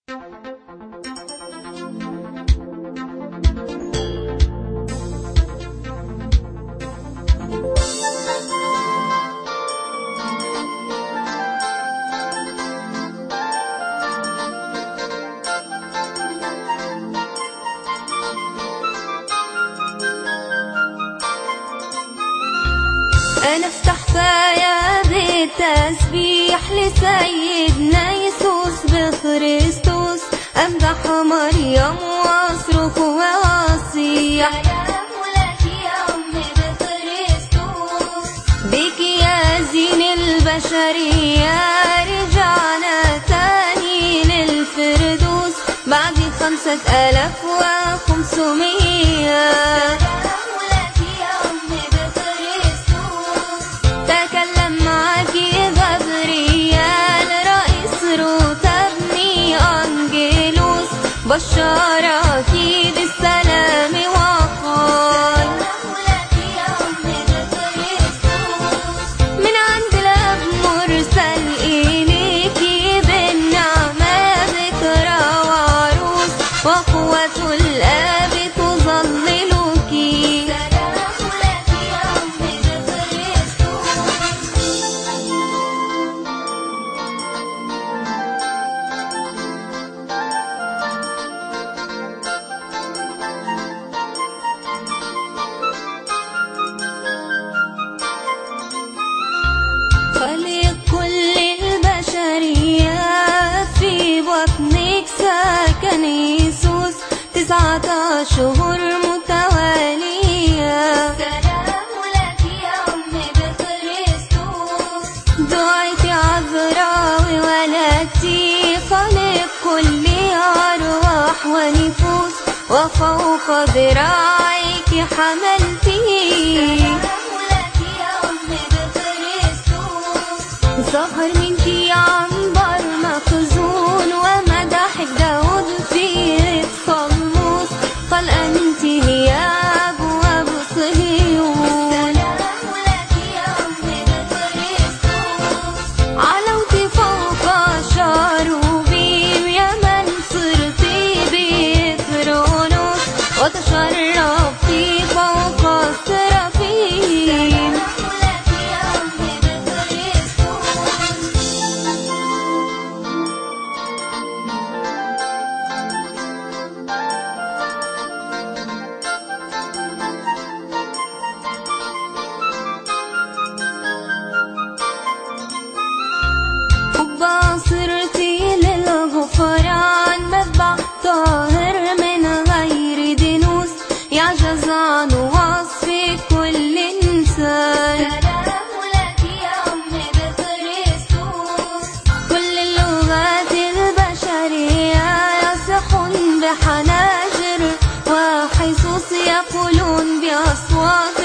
أنا فتحت يا بالتسبيح لسيدنا يسوس بخريستوس أمدح مريم وأصرخ وأصيح سلام لك يا أم بخريستوس بك يا زين البشرية رجعنا تاني للفردوس بعد خمسة آلاف وخمسمية سلام لك يا أم بخريستوس تكلم معك غبريال رئيس روتبني أنجيلوس بشرك بالسلام وقال سلام لك يا أم بخريستوس من عند الأب مرسل إليك بالنعمة ذكرى وعروس وقوة الآب تظللك سلام لك يا أم بخريستوس خلق كل البشرية في بطنك سكن يسوس تسعة أشهر متوالية سلام لك يا أم بخريستوس دعيت عذراء وولدتي خلق كل أرواح ونفوس وفوق ذراعيك حملتي سلام لك يا أم بخريستوس ظهر منك عنبر مخزون ومدحك داود في صلوص قال أنت هي أبواب صهيون سلام لك يا أم بخريستوس علوت فوق شاروبيم يا من صرت بثرونوس وتشرفت فوق السرافيم سلام لك يا أم بخريستوس حبا صرتي للغفران مذبح طاهر من غير دنوس يعجز عن وصف كل إنسان سلام لك يا أم بخريستوس كل اللغات البشرية يصحون بحناجر وحصوص يقولون بأصوات